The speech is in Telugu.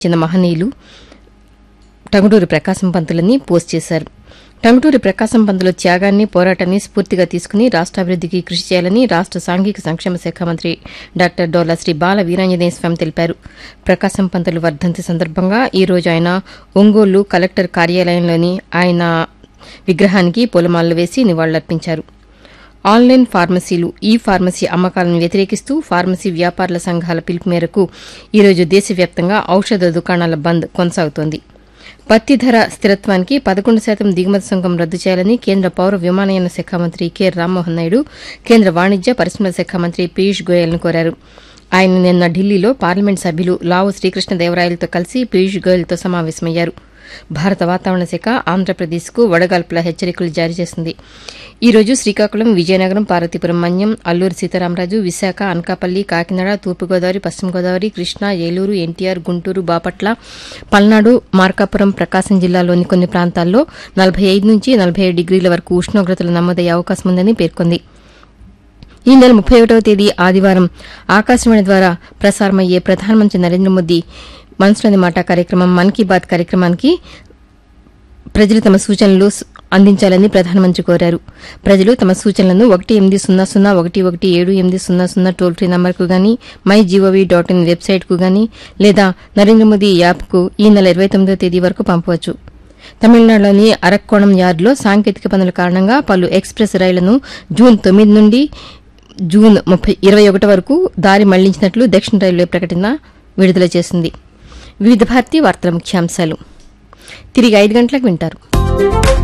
చెందిన మహనీయులు టంగుటూరి ప్రకాశం పంతులని పోస్ట్ చేశారు టంగుటూరి ప్రకాశం పంతుల త్యాగాన్ని పోరాటాన్ని స్ఫూర్తిగా తీసుకుని రాష్ట్రాభివృద్దికి కృషి చేయాలని రాష్ట్ర సాంఘిక సంక్షేమ శాఖ మంత్రి డాక్టర్ డోలా శ్రీ బాల వీరాంజనేయ స్వామి తెలిపారు ప్రకాశం పంతులు వర్ధంతి సందర్భంగా ఈ రోజు ఆయన ఒంగోలు కలెక్టర్ కార్యాలయంలోని ఆయన విగ్రహానికి పూలమాలలు వేసి నివాళులర్పించారు ఆన్లైన్ ఫార్మసీలు ఈ ఫార్మసీ అమ్మకాలను వ్యతిరేకిస్తూ ఫార్మసీ వ్యాపారుల సంఘాల పిలుపు మేరకు ఈరోజు దేశవ్యాప్తంగా ఔషధ దుకాణాల బంద్ కొనసాగుతోంది పత్తి ధర స్థిరత్వానికి పదకొండు శాతం దిగుమతి సుంకం రద్దు చేయాలని కేంద్ర పౌర విమానయాన శాఖ మంత్రి కె రామ్మోహన్ నాయుడు కేంద్ర వాణిజ్య పరిశ్రమల శాఖ మంత్రి పీయూష్ గోయల్ను కోరారు ఆయన నిన్న ఢిల్లీలో పార్లమెంట్ సభ్యులు లావు శ్రీకృష్ణదేవరాయలతో కలిసి పీయూష్ గోయల్తో సమావేశమయ్యారు భారత వాతావరణ శాఖ ఆంధ్రప్రదేశ్కు వడగాల్పుల హెచ్చరికలు జారీ చేసింది ఈ రోజు శ్రీకాకుళం విజయనగరం పార్వతీపురం మన్యం అల్లూరి సీతారామరాజు విశాఖ అనకాపల్లి కాకినాడ తూర్పుగోదావరి పశ్చిమ గోదావరి కృష్ణా ఏలూరు ఎన్టీఆర్ గుంటూరు బాపట్ల పల్నాడు మార్కాపురం ప్రకాశం జిల్లాలోని కొన్ని ప్రాంతాల్లో నలభై ఐదు నుంచి నలభై ఏడు డిగ్రీల వరకు ఉష్ణోగ్రతలు నమోదయ్యే అవకాశం ఉందని పేర్కొంది ఈ నెల ముప్పై ఒకటవ తేదీ ఆదివారం ఆకాశవాణి ద్వారా ప్రసారమయ్యే ప్రధానమంత్రి నరేంద్ర మోదీ మనసులోని మాట కార్యక్రమం మన్ కీ బాత్ కార్యక్రమానికి ప్రజలు తమ సూచనలు స్- అందించాలని ప్రధానమంత్రి కోరారు ప్రజలు తమ సూచనలను ఒకటి ఎనిమిది సున్నా సున్నా ఒకటి ఒకటి ఏడు ఎనిమిది సున్నా సున్నా టోల్ ఫ్రీ నంబర్కు గాని మై జీఓవీ డాట్ ఇన్ వెబ్సైట్కు గాని లేదా నరేంద్ర మోదీ యాప్కు ఈ నెల ఇరవై తొమ్మిదో తేదీ వరకు పంపవచ్చు తమిళనాడులోని అరక్కోణం యార్డులో సాంకేతిక పనుల కారణంగా పలు ఎక్స్ప్రెస్ రైళ్లను జూన్ తొమ్మిది నుండి జూన్ ముప్పై ఇరవై ఒకటి వరకు దారి మళ్లించినట్లు దక్షిణ రైల్వే ప్రకటన విడుదల చేసింది వివిధ భారతి వార్తల ముఖ్యాంశాలు తిరిగి ఐదు గంటలకు వింటారు